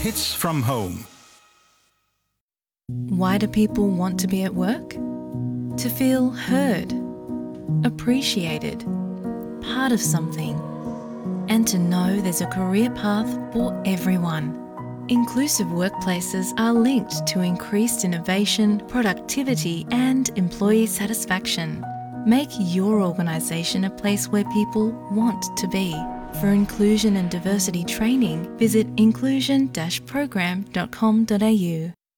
hits from home. Why do people want to be at work? To feel heard, appreciated, part of something, and to know there's a career path for everyone. Inclusive workplaces are linked to increased innovation, productivity, and employee satisfaction. Make your organisation a place where people want to be. For inclusion and diversity training, visit inclusion-program.com.au.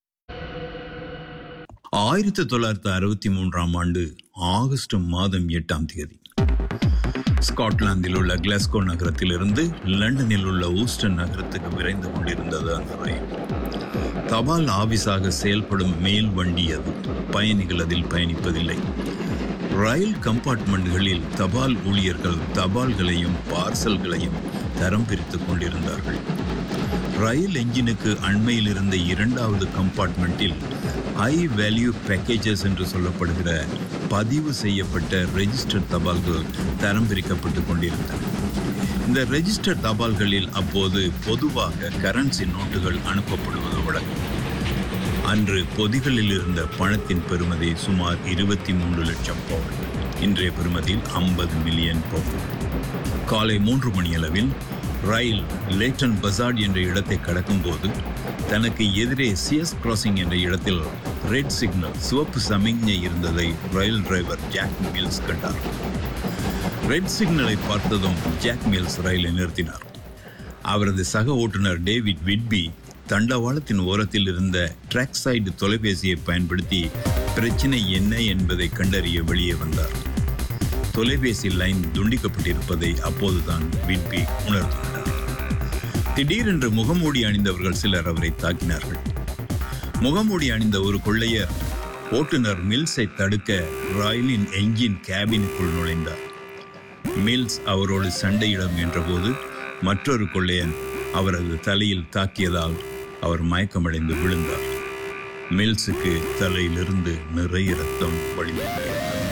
ஆயிரத்தி தொள்ளாயிரத்தி அறுபத்தி மூன்றாம் ஆண்டு August மாதம் எட்டாம் தேதி ஸ்காட்லாந்தில் உள்ள Glasgow நகரத்திலிருந்து லண்டனில் உள்ள ஊஸ்டன் நகரத்துக்கு விரைந்து கொண்டிருந்தது அந்த ரயில் தபால் ஆபீஸாக செயல்படும் மேல் வண்டி அது பயணிகள் அதில் பயணிப்பதில்லை ரயில் கம்பார்ட்மெண்ட்களில் தபால் ஊழியர்கள் தபால்களையும் பார்சல்களையும் தரம் பிரித்துக் கொண்டிருந்தார்கள் ரயில் என்ஜினுக்கு அண்மையில் இருந்த இரண்டாவது கம்பார்ட்மெண்ட்டில் ஹை வேல்யூ பேக்கேஜஸ் என்று சொல்லப்படுகிற பதிவு செய்யப்பட்ட ரெஜிஸ்டர் தபால்கள் தரம் பிரிக்கப்பட்டு கொண்டிருந்தன இந்த ரெஜிஸ்டர் தபால்களில் அப்போது பொதுவாக கரன்சி நோட்டுகள் அனுப்பப்படுவது வழக்கம் அன்று பொதிகளில் இருந்த பணத்தின் பெறுமதி சுமார் இருபத்தி மூன்று லட்சம் பவுண்ட் இன்றைய பெறுமதியில் ஐம்பது மில்லியன் பவுண்ட் காலை மூன்று மணியளவில் ரயில் லேட்டன் பசார்ட் என்ற இடத்தை கடக்கும்போது தனக்கு எதிரே சிஎஸ் கிராசிங் என்ற இடத்தில் ரெட் சிக்னல் சிவப்பு சமிக்ஞை இருந்ததை ரயில் டிரைவர் ஜாக் மில்ஸ் கண்டார் ரெட் சிக்னலை பார்த்ததும் ஜாக் மில்ஸ் ரயிலை நிறுத்தினார் அவரது சக ஓட்டுநர் டேவிட் விட்பி தண்டவாளத்தின் ஓரத்தில் இருந்த ட்ராக் சைடு தொலைபேசியை பயன்படுத்தி பிரச்சனை என்ன என்பதை கண்டறிய வெளியே வந்தார் தொலைபேசி லைன் துண்டிக்கப்பட்டிருப்பதை அப்போதுதான் விட்பி உணர்ந்து கொண்டார் திடீரென்று முகமூடி அணிந்தவர்கள் சிலர் அவரை தாக்கினார்கள் முகமூடி அணிந்த ஒரு கொள்ளையர் ஓட்டுநர் மில்ஸை தடுக்க ராயலின் என்ஜின் கேபினுக்குள் நுழைந்தார் மில்ஸ் அவரோடு சண்டையிட முயன்றபோது மற்றொரு கொள்ளையன் அவரது தலையில் தாக்கியதால் அவர் மயக்கமடைந்து விழுந்தார் மில்ஸுக்கு தலையிலிருந்து நிறைய ரத்தம் வழிந்தது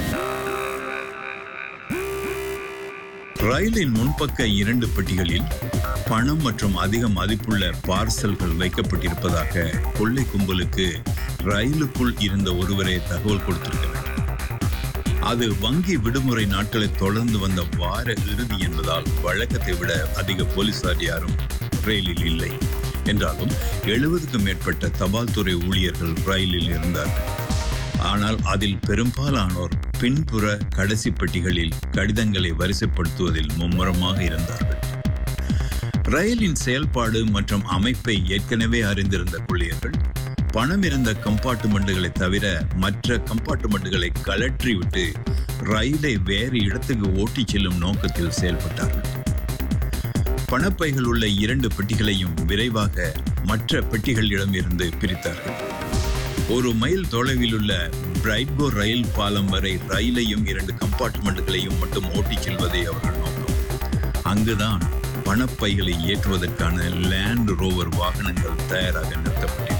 ரயிலின் முன்பக்க இரண்டு பெட்டிகளில் பணம் மற்றும் அதிக மதிப்புள்ள பார்சல்கள் வைக்கப்பட்டிருப்பதாக கொள்ளை கும்பலுக்கு ரயிலுக்குள் இருந்த ஒருவரே தகவல் கொடுத்திருக்க வேண்டும் அது வங்கி விடுமுறை நாட்களை தொடர்ந்து வந்த வார இறுதி என்பதால் வழக்கத்தை விட அதிக போலீசார் யாரும் ரயிலில் இல்லை என்றாலும் எழுபதுக்கும் மேற்பட்ட தபால் துறை ஊழியர்கள் ரயிலில் இருந்தார்கள் ஆனால் அதில் பெரும்பாலானோர் பின்புற கடைசி பெட்டிகளில் கடிதங்களை வரிசைப்படுத்துவதில் மும்முரமாக இருந்தார்கள் ரயிலின் செயல்பாடு மற்றும் அமைப்பை ஏற்கனவே அறிந்திருந்த கொள்ளையர்கள் பணம் இருந்த கம்பார்ட்மெண்ட்டுகளை தவிர மற்ற கம்பார்ட்மெண்ட்டுகளை கலற்றிவிட்டு ரயிலை வேறு இடத்துக்கு ஓட்டிச் செல்லும் நோக்கத்தில் செயல்பட்டார்கள் பணப்பைகள் உள்ள இரண்டு பெட்டிகளையும் விரைவாக மற்ற பெட்டிகளிடம் இருந்து பிரித்தார்கள் ஒரு மைல் தொலைவில் உள்ள பிரைட்கோ ரயில் பாலம் வரை ரயிலையும் இரண்டு கம்பார்ட்மெண்ட்டுகளையும் மட்டும் ஓட்டிச் செல்வதே அவர்கள் நோக்கம் அங்குதான் பணப்பைகளை ஏற்றுவதற்கான லேண்ட் ரோவர் வாகனங்கள் தயாராக நிறுத்தப்பட்டன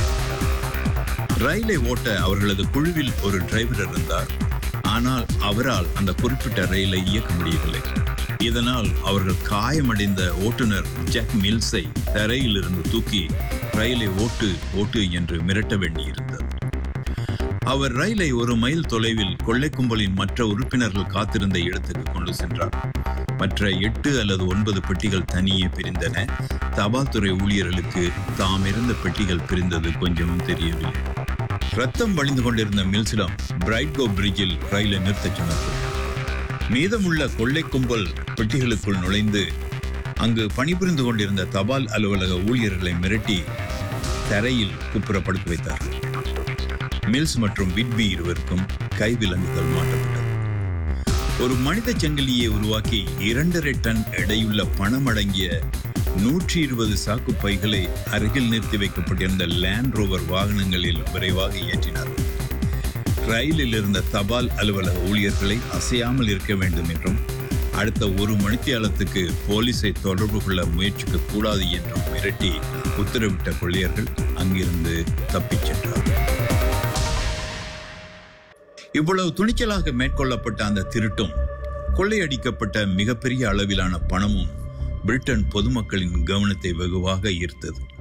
ரயிலை ஓட்ட அவர்களது குழுவில் ஒரு டிரைவர் இருந்தார் ஆனால் அவரால் அந்த குறிப்பிட்ட ரயிலை இயக்க முடியவில்லை இதனால் அவர்கள் காயமடைந்த ஓட்டுநர் ஜாக் மில்ஸை தரையில் இருந்து தூக்கி ரயிலை ஓட்டு ஓட்டு என்று மிரட்ட வேண்டியிருந்தது அவர் ரயிலை ஒரு மைல் தொலைவில் கொள்ளை கும்பலின் மற்ற உறுப்பினர்கள் காத்திருந்த இடத்துக்கு கொண்டு சென்றார் மற்ற எட்டு அல்லது ஒன்பது பெட்டிகள் தனியே பிரிந்தன தபால் துறை ஊழியர்களுக்கு தாம் இருந்த பெட்டிகள் பிரிந்தது கொஞ்சமும் தெரியவில்லை ரத்தம் வழிந்து கொண்டிருந்த மில்ஸிடம் பிரைட்கோ பிரிட்ஜில் ரயிலை நிறுத்தச் சொன்னார்கள் மீதமுள்ள கொள்ளை கும்பல் பெட்டிகளுக்குள் நுழைந்து அங்கு பணிபுரிந்து கொண்டிருந்த தபால் அலுவலக ஊழியர்களை மிரட்டி தரையில் குப்புற படுக்க வைத்தார்கள் மில்ஸ் மற்றும் விட்பி இருவருக்கும் கைவிலங்குகள் மாட்டப்பட்டது ஒரு மனித சங்கிலியை உருவாக்கி இரண்டரை டன் எடையுள்ள பணம் அடங்கிய நூற்றி இருபது சாக்கு பைகளை அருகில் நிறுத்தி வைக்கப்பட்டிருந்த லேண்ட் ரோவர் வாகனங்களில் விரைவாக ஏற்றினார்கள் ரயிலில் இருந்த தபால் அலுவலக ஊழியர்களை அசையாமல் இருக்க வேண்டும் என்றும் அடுத்த ஒரு மணித்தியாலத்துக்கு போலீஸை தொடர்பு கொள்ள முயற்சிக்க கூடாது என்றும் மிரட்டி உத்தரவிட்ட கொள்ளையர்கள் அங்கிருந்து தப்பிச் சென்றார்கள் இவ்வளவு துணிச்சலாக மேற்கொள்ளப்பட்ட அந்த திருட்டும் கொள்ளையடிக்கப்பட்ட மிகப்பெரிய அளவிலான பணமும் பிரிட்டன் பொதுமக்களின் கவனத்தை வெகுவாக ஈர்த்தது